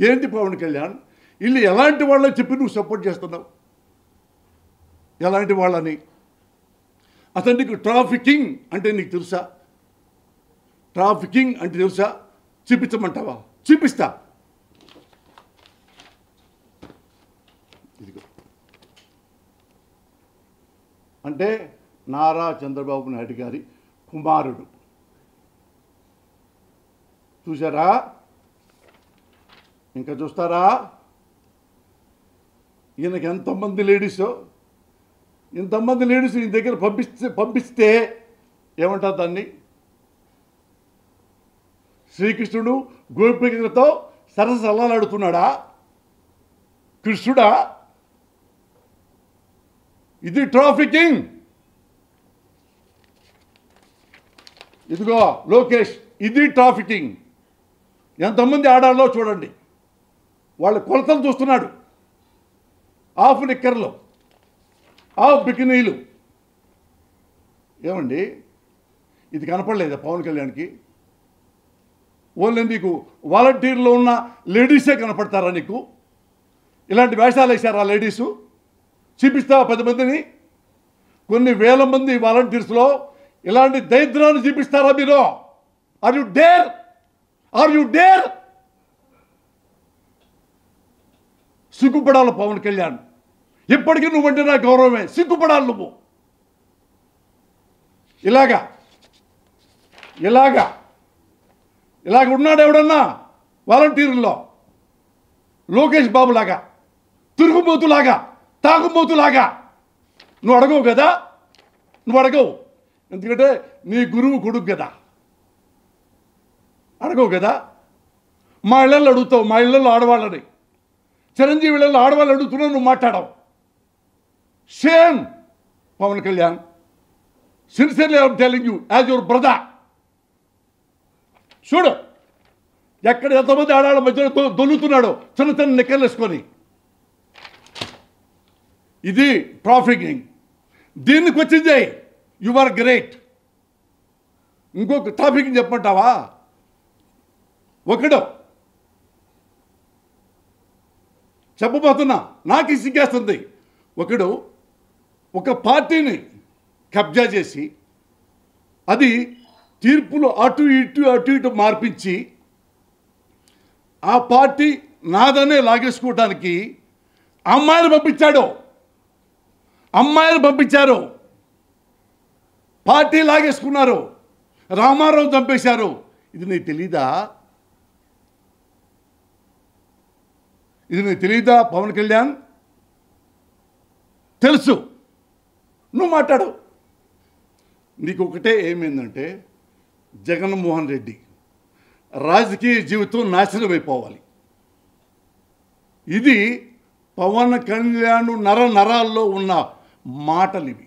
ఏంటి పవన్ కళ్యాణ్ వీళ్ళు ఎలాంటి వాళ్ళని చెప్పి నువ్వు సపోర్ట్ చేస్తున్నావు ఎలాంటి వాళ్ళని అసలు నీకు ట్రాఫికింగ్ అంటే నీకు తెలుసా ట్రాఫికింగ్ అంటే తెలుసా చూపించమంటావా చూపిస్తా ఇదిగో అంటే నారా చంద్రబాబు నాయుడు గారి కుమారుడు చూసారా ఇంకా చూస్తారా ఈయనకి ఎంతమంది లేడీసో ఇంతమంది లేడీస్ ఈ దగ్గర పంపిస్తే పంపిస్తే ఏమంటారు దాన్ని శ్రీకృష్ణుడు గోపికలతో సరస అల్లాడుతున్నాడా కృష్ణుడా ఇది ట్రాఫికింగ్ ఇదిగో లోకేష్ ఇది ట్రాఫికింగ్ ఎంతమంది ఆడాలో చూడండి వాళ్ళ కొలతలు చూస్తున్నాడు ఆఫ్ నిక్కర్లు ఆఫ్ బికినీలు ఏమండి ఇది కనపడలేదా పవన్ కళ్యాణ్కి ఓన్లీ నీకు వాలంటీర్లో ఉన్న లేడీసే కనపడతారా నీకు ఇలాంటి వేషాలు వేశారా లేడీసు చూపిస్తావా పది మందిని కొన్ని వేల మంది వాలంటీర్స్లో ఇలాంటి దరిద్రాన్ని చూపిస్తారా మీరు are you dare are you dare సిగ్గుపడాలి పవన్ కళ్యాణ్ ఇప్పటికీ నువ్వంటే నా గౌరవమే సిగ్గుపడాలి నువ్వు ఇలాగా ఇలాగా ఇలాగ ఉన్నాడు ఎవడన్నా వాలంటీర్లో లోకేష్ బాబులాగా తిరుగుబోతులాగా తాగుబోతులాగా నువ్వు అడగవు కదా నువ్వు అడగవు ఎందుకంటే నీ గురువు కొడుకు కదా అడగవు కదా మా ఇళ్ళల్లో అడుగుతావు మా ఇళ్ళల్లో ఆడవాళ్ళని చిరంజీవి ఇళ్ళల్లో ఆడవాళ్ళు అడుగుతున్నావు నువ్వు మాట్లాడవు same Pawan Kalyan sincerely I'm telling you as your brother చూడు ఎక్కడ ఎంతమంది ఆడాళ్ళ మధ్యలో దొ- దొల్లుతున్నాడో చిన్న చిన్న నిక్కర్లు వేసుకొని ఇది ట్రాఫికింగ్ దీనికి వచ్చింది యు ఆర్ గ్రేట్ ఇంకొక ట్రాఫికింగ్ చెప్పమంటావా ఒకడు చెప్పబోతున్నా నాకు సిగ్గేస్తుంది ఒకడు ఒక పార్టీని కబ్జా చేసి అది తీర్పులు అటు ఇటు అటు ఇటు మార్పించి ఆ పార్టీ నాదనే లాగేసుకోవడానికి అమ్మాయిని పంపించాడు అమ్మాయిని పంపించారు పార్టీ లాగేసుకున్నారు రామారావు చంపేశారు ఇది నీకు తెలీదా ఇది నీకు తెలీదా పవన్ కళ్యాణ్ తెలుసు నువ్వు మాట్లాడు నీకు ఒకటే ఏమైందంటే జగన్మోహన్ రెడ్డి రాజకీయ జీవితం నాశనం అయిపోవాలి ఇది పవన్ కళ్యాణ్ నర నరాల్లో ఉన్న మాటలు ఇవి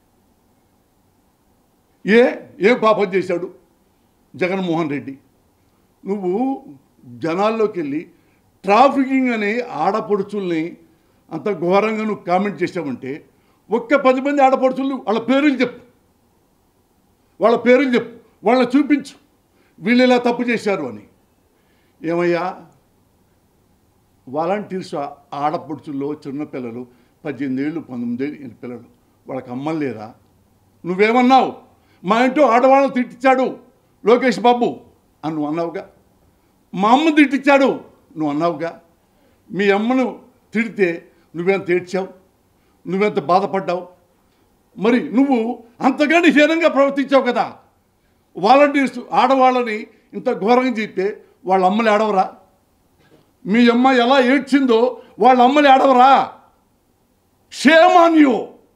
ఏ ఏ పాపం చేశాడు జగన్మోహన్ రెడ్డి నువ్వు జనాల్లోకి వెళ్ళి ట్రాఫికింగ్ అని ఆడపడుచుల్ని అంత ఘోరంగా నువ్వు కామెంట్ చేసావంటే ఒక్క పది మంది ఆడపడుచులు వాళ్ళ పేర్లు చెప్పు వాళ్ళ పేర్లు చెప్పు వాళ్ళని చూపించు వీళ్ళు ఇలా తప్పు చేశారు అని ఏమయ్యా వాలంటీర్స్ ఆడపడుచుల్లో చిన్నపిల్లలు పద్దెనిమిది ఏళ్ళు పంతొమ్మిది ఏళ్ళు పిల్లలు వాళ్ళకి అమ్మలు లేరా నువ్వేమన్నావు మా ఇంట్లో ఆడవాళ్ళని తిట్టించాడు లోకేష్ బాబు అని నువ్వు అన్నావుగా మా అమ్మ తిట్టించాడు నువ్వు అన్నావుగా మీ అమ్మను తిడితే నువ్వెంత ఏడ్చావు నువ్వెంత బాధపడ్డావు మరి నువ్వు అంతకంటే హీనంగా ప్రవర్తించావు కదా వాలంటీర్స్ ఆడవాళ్ళని ఇంత ఘోరంగా చేస్తే వాళ్ళ అమ్మలు ఏడవరా మీ అమ్మ ఎలా ఏడ్చిందో వాళ్ళ అమ్మలు ఏడవరా షేమ్ ఆన్ యూ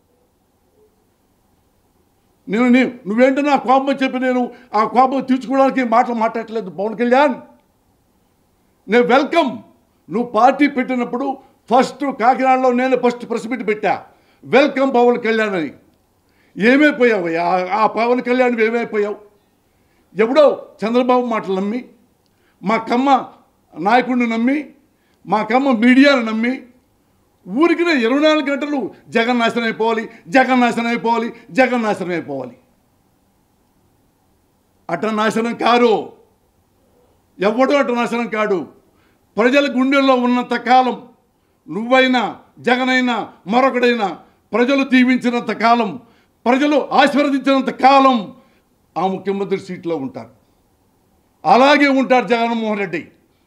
నేను నీ నువ్వేంటో నా కోపం చెప్పి నేను ఆ కోపం తీర్చుకోవడానికి మాటలు మాట్లాడట్లేదు పవన్ కళ్యాణ్ నేను వెల్కమ్ నువ్వు పార్టీ పెట్టినప్పుడు ఫస్ట్ కాకినాడలో నేను ఫస్ట్ ప్రెస్ మీట్ పెట్టా వెల్కమ్ పవన్ కళ్యాణ్ అని ఏమైపోయావు ఆ- ఆ పవన్ కళ్యాణ్ ఏమైపోయావు ఎవడో చంద్రబాబు మాటలు నమ్మి మా కమ్మ నాయకుడిని నమ్మి మా కమ్మ మీడియాను నమ్మి ఊరికి ఇరవై నాలుగు గంటలు జగన్ నాశనం అయిపోవాలి జగన్ నాశనం అయిపోవాలి జగన్ నాశనం అయిపోవాలి అట నాశనం కారు ఎవడో అట నాశనం కాడు ప్రజల గుండెల్లో ఉన్నంత కాలం నువ్వైనా జగనైనా మరొకడైనా ప్రజలు దీవించినంత కాలం ప్రజలు ఆశీర్వదించినంత కాలం ఆ ముఖ్యమంత్రి సీట్లో ఉంటారు అలాగే ఉంటాడు జగన్మోహన్ రెడ్డి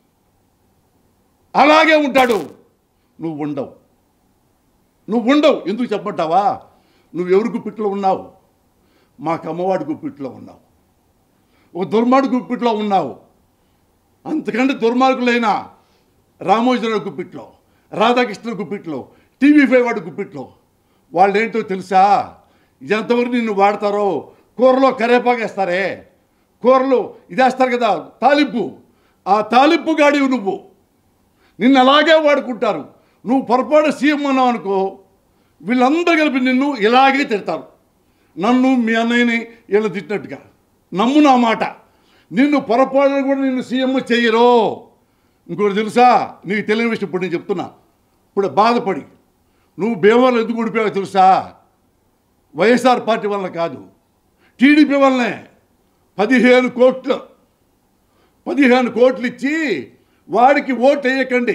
అలాగే ఉంటాడు నువ్వు ఉండవు నువ్వు ఉండవు ఎందుకు చెప్పమంటావా నువ్వు ఎవరి గుప్పిట్లో ఉన్నావు మా కమ్మవాడి గుప్పిట్లో ఉన్నావు ఒక దుర్మార్గు గుప్పిట్లో ఉన్నావు అంతకంటే దుర్మార్గులైన రామోజీరావు గుప్పిట్లో రాధాకృష్ణ గుప్పిట్లో టీవీ ఫైవ్ వాడి గుప్పిట్లో వాళ్ళు ఏంటో తెలుసా ఎంతవరకు నిన్ను వాడతారో కూరలో కరేపాకు వేస్తారే కూరలు ఇది వేస్తారు కదా తాలింపు ఆ తాలింపు గాడివి నువ్వు నిన్ను అలాగే వాడుకుంటారు నువ్వు పొరపాటు సీఎం అన్నావు అనుకో వీళ్ళందరూ కలిపి నిన్ను ఇలాగే తిడతారు నన్ను మీ అన్నయ్యని వీళ్ళు తిట్టినట్టుగా నమ్ము నా మాట నిన్ను పొరపాటున కూడా నిన్ను సీఎం చెయ్యరు ఇంకోటి తెలుసా నీకు తెలియని విషయం ఇప్పుడు నేను చెప్తున్నా ఇప్పుడు బాధపడి నువ్వు భీమవరం ఎందుకు ఊడిపోయావో తెలుసా వైఎస్ఆర్ పార్టీ వల్ల కాదు టీడీపీ వల్లనే పదిహేను కోట్లు పదిహేను కోట్లు ఇచ్చి వాడికి ఓటు వేయకండి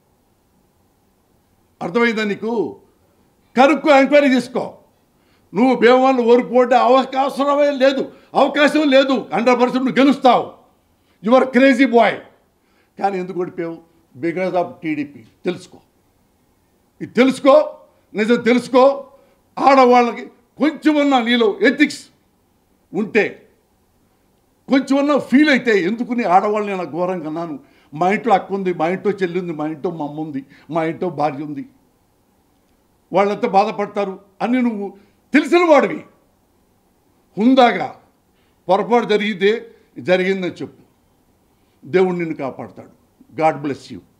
అర్థమైందా నీకు కనుక్కో ఎంక్వైరీ చేసుకో నువ్వు భీమవరం ఓడిపోతే అవకాశమే లేదు అవకాశం లేదు హండ్రెడ్ పర్సెంట్ నువ్వు గెలుస్తావు యువర్ క్రేజీ బాయ్ కానీ ఎందుకు ఓడిపోయావు బికాస్ ఆఫ్ టీడీపీ తెలుసుకో ఇది తెలుసుకో నిజం తెలుసుకో ఆడవాళ్ళకి కొంచెమన్నా నీలో ఎథిక్స్ ఉంటే కొంచెమన్నా ఫీల్ అయితే ఎందుకుని ఆడవాళ్ళని నేను ఘోరంగా అన్నాను మా ఇంట్లో అక్క ఉంది మా ఇంట్లో చెల్లి ఉంది మా ఇంట్లో మా అమ్మ ఉంది మా ఇంట్లో భార్య ఉంది వాళ్ళంతా బాధపడతారు అని నువ్వు తెలిసిన వాడివి హుందాగా పొరపాటు జరిగితే జరిగిందని చెప్పు దేవుడు నిన్ను కాపాడతాడు గాడ్ బ్లెస్ యూ